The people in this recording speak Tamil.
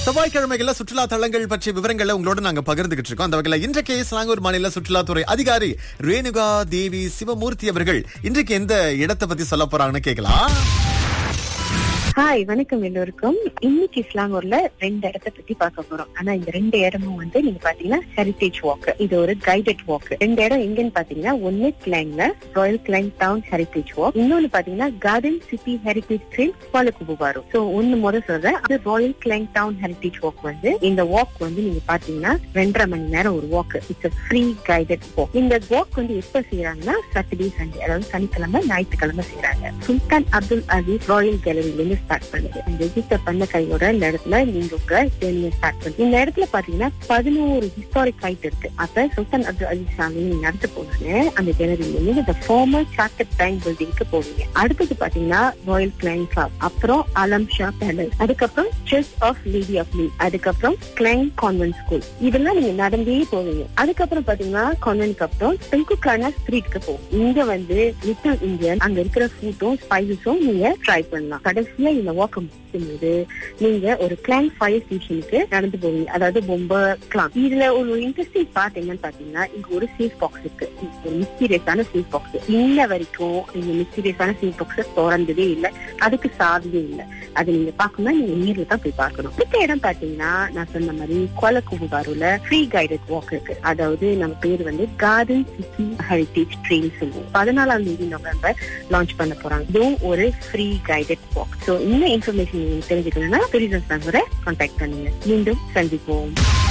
செவ்வாய்க்கிழமைகள்ல சுற்றுலா தலங்கள் பற்றிய விவரங்களை உங்களோட நாங்க பகிர்ந்துகிட்டு இருக்கோம் அந்த வகையில இன்றைக்கு ஸ்லாங்கூர் மாநில சுற்றுலாத்துறை அதிகாரி ரேணுகா தேவி சிவமூர்த்தி அவர்கள் இன்றைக்கு எந்த இடத்தை பத்தி சொல்ல போறாங்கன்னு கேட்கலாம் ஹாய் வணக்கம் எல்லோருக்கும் இன்னைக்கு இஸ்லாங்கூர்ல ரெண்டு இடத்த பத்தி பார்க்க போறோம் ஆனா இந்த ரெண்டு இடமும் வந்து நீங்க பாத்தீங்கன்னா ஹெரிட்டேஜ் வாக் இது ஒரு கைடட் வாக் ரெண்டு இடம் எங்கன்னு பாத்தீங்கன்னா ஒன்னு கிளாங்ல royal Klang town heritage walk இன்னொன்னு பாத்தீங்கன்னா கார்டன் சிட்டி ஹெரிட்டேஜ் ட்ரெயின் பாலக்குபுவாரு சோ ஒன்னு முத சொல்றேன் அது royal Klang town heritage walk வந்து இந்த வாக் வந்து நீங்க பாத்தீங்கன்னா ரெண்டரை மணி நேரம் ஒரு walk it's free guided walk இந்த வாக் வந்து எப்ப செய்யறாங்கன்னா சாட்டர்டே சண்டே அதாவது சனிக்கிழமை ஞாயிற்றுக்கிழமை செய்யறாங்க சுல்தான் அப்துல் அசீஸ் ராயல் கேலரியில இருந்து ஸ்டார்ட் பண்ணுது அந்த ரெஜிஸ்டர் பண்ண கையோட இந்த இடத்துல நீங்க உங்க ஜேர்னியை ஸ்டார்ட் பண்ணுங்க இந்த இடத்துல பாத்தீங்கன்னா பதினோரு ஹிஸ்டாரிக் சைட் இருக்கு அப்ப சுல்தான் அப்துல் அசீஸ் சாமி நீங்க நடத்த போனாங்க அந்த கேலரியில இருந்து இந்த ஃபார்மல் சார்ட்டட் டைம் பில்டிங்க்கு போவீங்க அடுத்தது பாத்தீங்கன்னா ராயல் கிளைங் கிளப் அப்புறம் அலம் ஷா பேலஸ் அதுக்கப்புறம் church of lady of Lee அதுக்கப்புறம் கிளைங் கான்வென்ட் ஸ்கூல் இதெல்லாம் நீங்க நடந்தே போவீங்க அதுக்கப்புறம் பாத்தீங்கன்னா கான்வென்ட்க்கு அப்புறம் பெங்குக்கான ஸ்ட்ரீட்க்கு போகும் இங்க வந்து லிட்டில் இந்தியன் அங்க இருக்கிற ஃபுட்டும் ஸ்பைசஸும் நீங்க ட்ரை பண்ணலாம் கடைசியா இந்த வாக்க முடிக்கும்போது நீங்க ஒரு கிளாங் ஃபயர் ஸ்டேஷனுக்கு நடந்து போவீங்க அதாவது பொம்ப கிளாங் இதுல ஒரு இன்ட்ரெஸ்டிங் பார்ட் என்னன்னு பாத்தீங்கன்னா இங்க ஒரு சேஃப் பாக்ஸ் இருக்கு ஒரு மிஸ்டீரியஸான சேஃப் பாக்ஸ் இன்ன வரைக்கும் இந்த மிஸ்டீரியஸான சேஃப் பாக்ஸ் திறந்ததே இல்லை அதுக்கு சாவியே இல்லை அது நீங்க பார்க்கணும்னா நீங்க நேர்ல தான் போய் பார்க்கணும் அடுத்த இடம் பாத்தீங்கன்னா நான் சொன்ன மாதிரி கோலக்குபாருல ஃப்ரீ கைடட் வாக் இருக்கு அதாவது நம்ம பேர் வந்து கார்டன் சிட்டி ஹெரிட்டேஜ் ட்ரெயின் சொல்லுவோம் பதினாலாம் தேதி நவம்பர் லான்ச் பண்ண போறாங்க இதுவும் ஒரு ஃப்ரீ கைடட் வாக் ஸோ இன்னும் இன்ஃபர்மேஷன் நீங்க தெரிஞ்சுக்கணும்னா டூரிசம் சங்கரை கான்டாக்ட் பண்ணுங்க மீண்டும் சந்திப்போம்